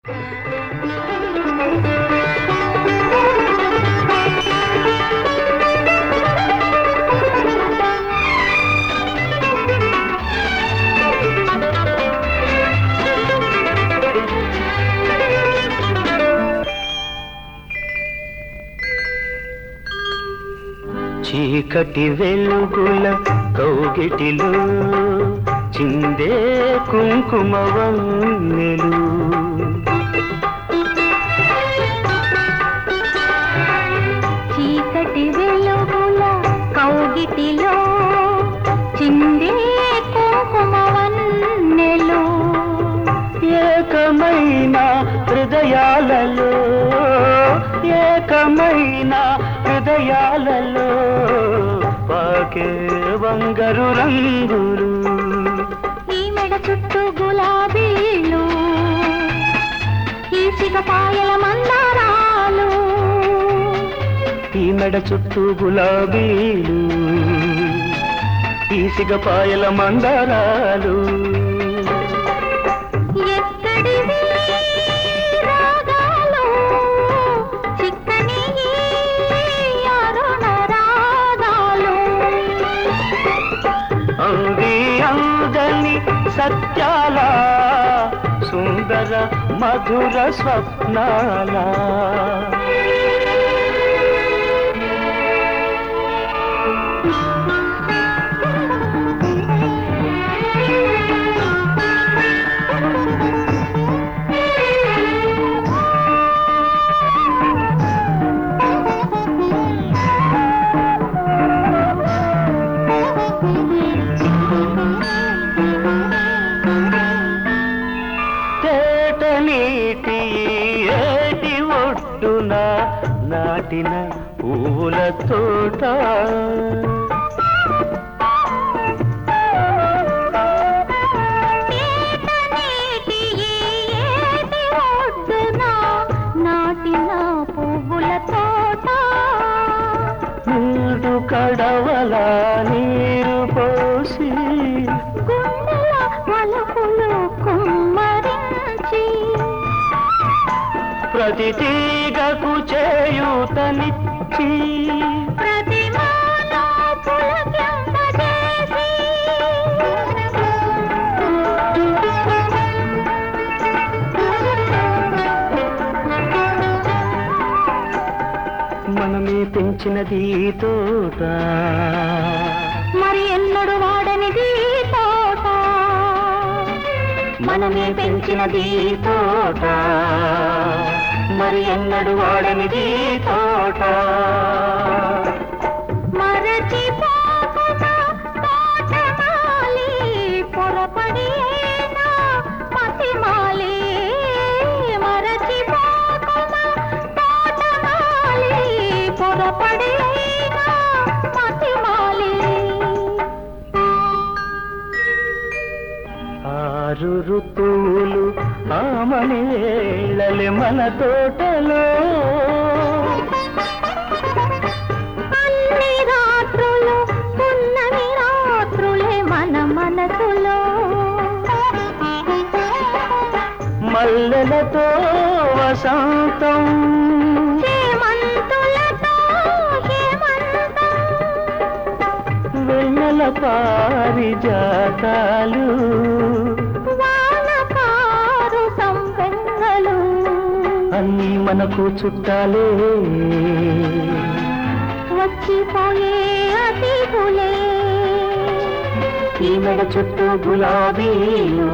చీకటి వెలుగుల కౌగిటిలో చిందే కుంకుమ వన్నెలు చీకటి వెలుగుల కౌగిటిలో చిందే కుంకుమ వన్నెలు ఏకమైన హృదయాలలో ఏకమైన హృదయాలలో పాకే వంగరు రంగులు ఈ మెడ చుట్టూ గులాబీలు ఈ సిగపాయల మందారాలు ఈ మెడ చుట్టూ గులాబీలు ఈ సిగపాయల మందారాలు ఎక్కడివి రాగాలు చిక్కని ఈ అరుణ రాగాలు అంది అందని సత్యాల సుందర మధుర స్వప్నాల తేట నీటి ఏటి ఒడ్డున నాటిన పూల తోట నీటి ఈ ఏటి ఒడ్డున నాటిన పువ్వుల తోట మూడు కడవల నీరు పోసి గుండెల మలుపులు కుమ్మరించి ప్రతి తీగకు చేయూతనిచ్చి ప్రతి మానో పులకింపజేసి మనమే పెంచినది ఈ తోట మరి ఎన్నడు వాడనిది తోట మనమే పెంచినది ఈ తోట మరి ఎన్నడు వాడనిది ఈ తోట మరచిపోకునా తోటమాలి పొరపడినా మతిమాలి మరచిపోకునా తోటమాలి పొరపడినా మతిమాలి ఆరు ఋతువులు ఆమని వేళలి మన తోటలో అన్ని రాత్రులు పున్నమి రాత్రులే మన మనసులో మల్లెలతో వసంతం చేమంతులతో హేమంతం వెన్నెల పారిజాతాలు వానకారు సంపెంగలు అన్నీ మనకు చుట్టాలే వచ్చిపోయే అతిథులే ఈ మెడ చుట్టూ గులాబీలు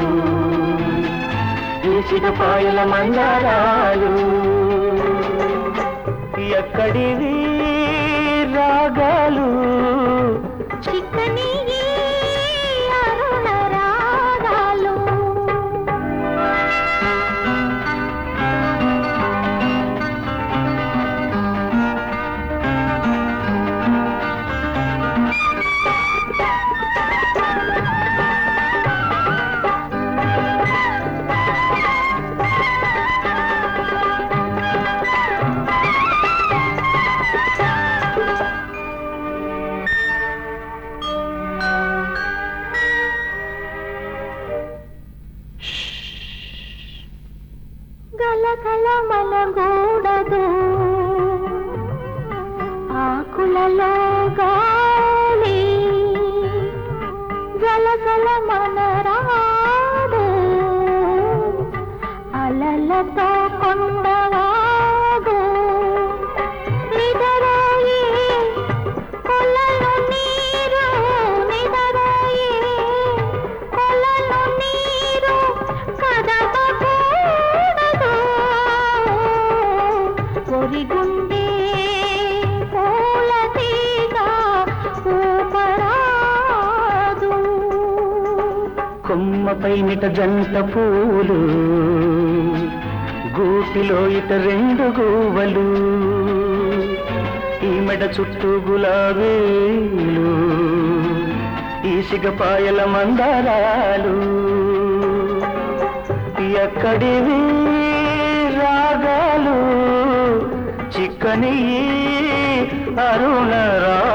ఈసిన పాయల మందారాలు ఎక్కడివి రాగాలు చిక్కని ఈ అరుణ రాగాలు గలగల మలగూడదు ఆకులలో గాలి గలగల మనరాడు అలలతో కొండవాగు నిదరాయి కొలలో నీరు నిదరాయి కొలలో నీరు కదపకూడదు ఒరిగుండే పూల తీగ ఊపరాదు కొమ్మపై నిట జంట పూలు గూటిలో ఇట రెండు గూవలు ఈ మెడ చుట్టూ గులాబీలు ఈ సిగపాయల మందారాలు ఎక్కడివి రాగాలు చిక్కని అరుణ రా